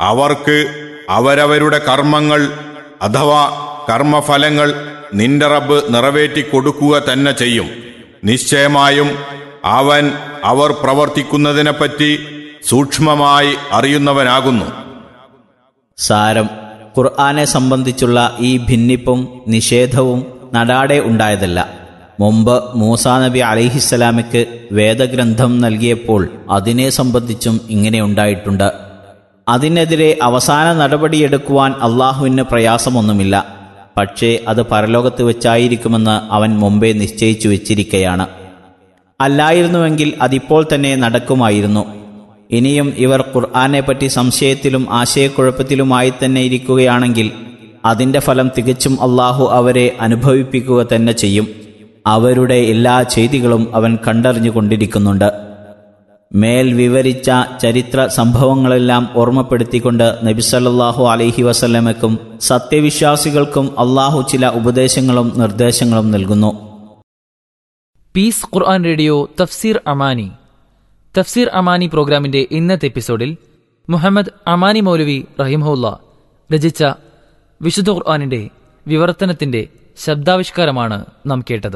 അവർക്ക് അവരവരുടെ കർമ്മങ്ങൾ അഥവാ കർമ്മഫലങ്ങൾ നിന്റെ റബ്ബ് നിറവേറ്റി കൊടുക്കുക തന്നെ ചെയ്യും നിശ്ചയമായും അവൻ അവർ പ്രവർത്തിക്കുന്നതിനെപ്പറ്റി സൂക്ഷ്മമായി അറിയുന്നവനാകുന്നു സാരം ഖുർആനെ സംബന്ധിച്ചുള്ള ഈ ഭിന്നിപ്പും നിഷേധവും നടാടെ ഉണ്ടായതല്ല മുമ്പ് മൂസാ നബി അലിഹിസ്സലാമയ്ക്ക് വേദഗ്രന്ഥം നൽകിയപ്പോൾ അതിനെ സംബന്ധിച്ചും ഇങ്ങനെ ഉണ്ടായിട്ടുണ്ട് അതിനെതിരെ അവസാന നടപടിയെടുക്കുവാൻ അള്ളാഹുവിന് പ്രയാസമൊന്നുമില്ല പക്ഷേ അത് പരലോകത്ത് വെച്ചായിരിക്കുമെന്ന് അവൻ മുമ്പേ നിശ്ചയിച്ചു വെച്ചിരിക്കയാണ് അല്ലായിരുന്നുവെങ്കിൽ അതിപ്പോൾ തന്നെ നടക്കുമായിരുന്നു ഇനിയും ഇവർ ഖുർആാനെപ്പറ്റി സംശയത്തിലും ആശയക്കുഴപ്പത്തിലുമായി തന്നെ ഇരിക്കുകയാണെങ്കിൽ അതിന്റെ ഫലം തികച്ചും അള്ളാഹു അവരെ അനുഭവിപ്പിക്കുക തന്നെ ചെയ്യും അവരുടെ എല്ലാ ചെയ്തികളും അവൻ കണ്ടറിഞ്ഞുകൊണ്ടിരിക്കുന്നുണ്ട് മേൽ വിവരിച്ച ചരിത്ര സംഭവങ്ങളെല്ലാം ഓർമ്മപ്പെടുത്തിക്കൊണ്ട് നബിസല്ലാഹു അലൈഹി വസല്ലമയ്ക്കും സത്യവിശ്വാസികൾക്കും അള്ളാഹു ചില ഉപദേശങ്ങളും നിർദ്ദേശങ്ങളും നൽകുന്നു പീസ് ഖുർആൻ റേഡിയോ തഫ്സീർ അമാനി തഫ്സീർ അമാനി പ്രോഗ്രാമിന്റെ ഇന്നത്തെ എപ്പിസോഡിൽ മുഹമ്മദ് അമാനി മൗലവി റഹിമഹുല്ല രചിച്ച വിശുദ്ധ ഖുർആാനിന്റെ വിവർത്തനത്തിന്റെ ശബ്ദാവിഷ്കാരമാണ് നാം കേട്ടത്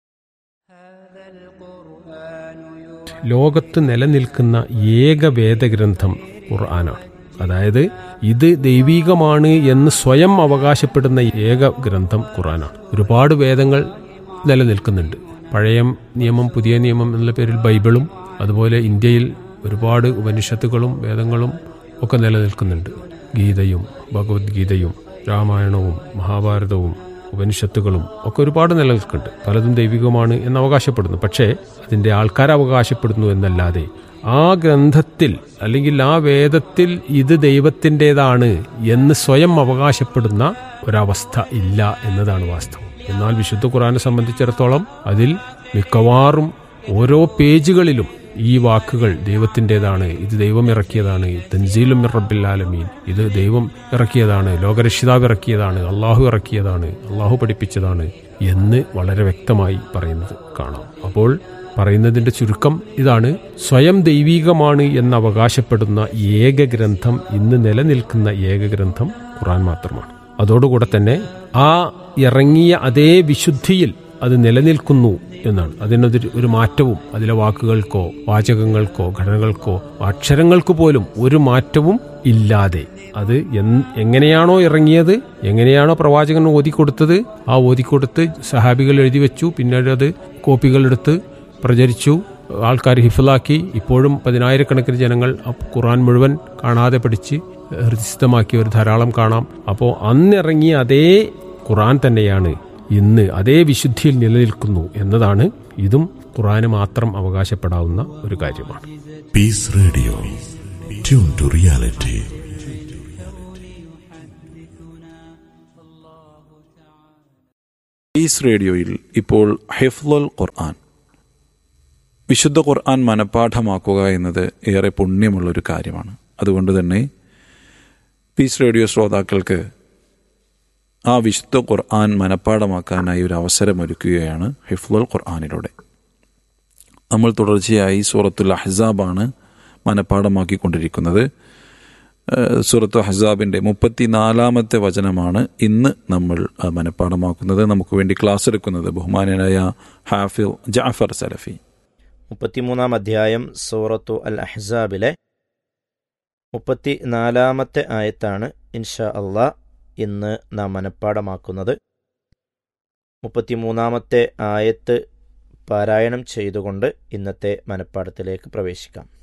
ലോകത്ത് നിലനിൽക്കുന്ന ഏക വേദഗ്രന്ഥം ഖുർആനാണ് അതായത് ഇത് ദൈവീകമാണ് എന്ന് സ്വയം അവകാശപ്പെടുന്ന ഏക ഗ്രന്ഥം ഖുർആനാണ് ഒരുപാട് വേദങ്ങൾ നിലനിൽക്കുന്നുണ്ട് പഴയ നിയമം പുതിയ നിയമം എന്നുള്ള പേരിൽ ബൈബിളും അതുപോലെ ഇന്ത്യയിൽ ഒരുപാട് ഉപനിഷത്തുകളും വേദങ്ങളും ഒക്കെ നിലനിൽക്കുന്നുണ്ട് ഗീതയും ഭഗവത്ഗീതയും രാമായണവും മഹാഭാരതവും ഉപനിഷത്തുകളും ഒക്കെ ഒരുപാട് നിലനിൽക്കുന്നുണ്ട് പലതും ദൈവികമാണ് എന്ന് അവകാശപ്പെടുന്നു പക്ഷേ അതിൻ്റെ ആൾക്കാർ അവകാശപ്പെടുന്നു എന്നല്ലാതെ ആ ഗ്രന്ഥത്തിൽ അല്ലെങ്കിൽ ആ വേദത്തിൽ ഇത് ദൈവത്തിൻ്റെതാണ് എന്ന് സ്വയം അവകാശപ്പെടുന്ന ഒരവസ്ഥ ഇല്ല എന്നതാണ് വാസ്തവം എന്നാൽ വിശുദ്ധ ഖുറാനെ സംബന്ധിച്ചിടത്തോളം അതിൽ മിക്കവാറും ഓരോ പേജുകളിലും ഈ വാക്കുകൾ ദൈവത്തിൻ്റെതാണ് ഇത് ദൈവം ഇറക്കിയതാണ് തൻസീലും റബ്ബിൽ ആലമീൻ ഇത് ദൈവം ഇറക്കിയതാണ് ലോകരക്ഷിതാവ് ഇറക്കിയതാണ് അള്ളാഹു ഇറക്കിയതാണ് അള്ളാഹു പഠിപ്പിച്ചതാണ് എന്ന് വളരെ വ്യക്തമായി പറയുന്നത് കാണാം അപ്പോൾ പറയുന്നതിന്റെ ചുരുക്കം ഇതാണ് സ്വയം ദൈവീകമാണ് എന്ന് അവകാശപ്പെടുന്ന ഏക ഗ്രന്ഥം ഇന്ന് നിലനിൽക്കുന്ന ഏക ഗ്രന്ഥം ഖുറാൻ മാത്രമാണ് അതോടുകൂടെ തന്നെ ആ ഇറങ്ങിയ അതേ വിശുദ്ധിയിൽ അത് നിലനിൽക്കുന്നു എന്നാണ് അതിനൊരു ഒരു മാറ്റവും അതിലെ വാക്കുകൾക്കോ വാചകങ്ങൾക്കോ ഘടനകൾക്കോ അക്ഷരങ്ങൾക്ക് പോലും ഒരു മാറ്റവും ഇല്ലാതെ അത് എങ്ങനെയാണോ ഇറങ്ങിയത് എങ്ങനെയാണോ പ്രവാചകൻ ഓതിക്കൊടുത്തത് ആ ഓതിക്കൊടുത്ത് സഹാബികൾ എഴുതി വെച്ചു പിന്നീട് അത് കോപ്പികളെടുത്ത് പ്രചരിച്ചു ആൾക്കാർ ഹിഫിലാക്കി ഇപ്പോഴും പതിനായിരക്കണക്കിന് ജനങ്ങൾ ഖുറാൻ മുഴുവൻ കാണാതെ പഠിച്ച് ഹൃദയസ്ഥമാക്കിയവർ ധാരാളം കാണാം അപ്പോൾ അന്നിറങ്ങിയ അതേ ഖുറാൻ തന്നെയാണ് ഇന്ന് അതേ വിശുദ്ധിയിൽ നിലനിൽക്കുന്നു എന്നതാണ് ഇതും ഖുറാന് മാത്രം അവകാശപ്പെടാവുന്ന ഒരു കാര്യമാണ് peace radio tune to reality peace റേഡിയോയിൽ ഇപ്പോൾ ഹിഫ്ലുൽ ഖുർആൻ വിശുദ്ധ ഖുർആൻ മനഃപ്പാഠമാക്കുക എന്നത് ഏറെ പുണ്യമുള്ളൊരു കാര്യമാണ് അതുകൊണ്ട് തന്നെ പീസ് റേഡിയോ ശ്രോതാക്കൾക്ക് ആ വിശുദ്ധ ഖുർആൻ മനഃപ്പാഠമാക്കാനായി ഒരു അവസരമൊരുക്കുകയാണ് ഹിഫ്ലുൽ ഖുർആാനിലൂടെ നമ്മൾ തുടർച്ചയായി സൂറത്തുൽ അഹ്സാബാണ് മനഃപ്പാഠമാക്കിക്കൊണ്ടിരിക്കുന്നത് സൂറത്തു ഹസാബിൻ്റെ മുപ്പത്തിനാലാമത്തെ വചനമാണ് ഇന്ന് നമ്മൾ മനഃപ്പാഠമാക്കുന്നത് നമുക്ക് വേണ്ടി ക്ലാസ് എടുക്കുന്നത് ബഹുമാനനായ ഹാഫിൽ ജാഫർ സലഫി മുപ്പത്തിമൂന്നാം അധ്യായം സൂറത്തു അൽ അഹ്സാബിലെ മുപ്പത്തി നാലാമത്തെ ആയത്താണ് ഇൻഷാ അള്ളാ ഇന്ന് നാം മനഃപ്പാടമാക്കുന്നത് മുപ്പത്തിമൂന്നാമത്തെ ആയത്ത് പാരായണം ചെയ്തുകൊണ്ട് ഇന്നത്തെ മനഃപ്പാടത്തിലേക്ക് പ്രവേശിക്കാം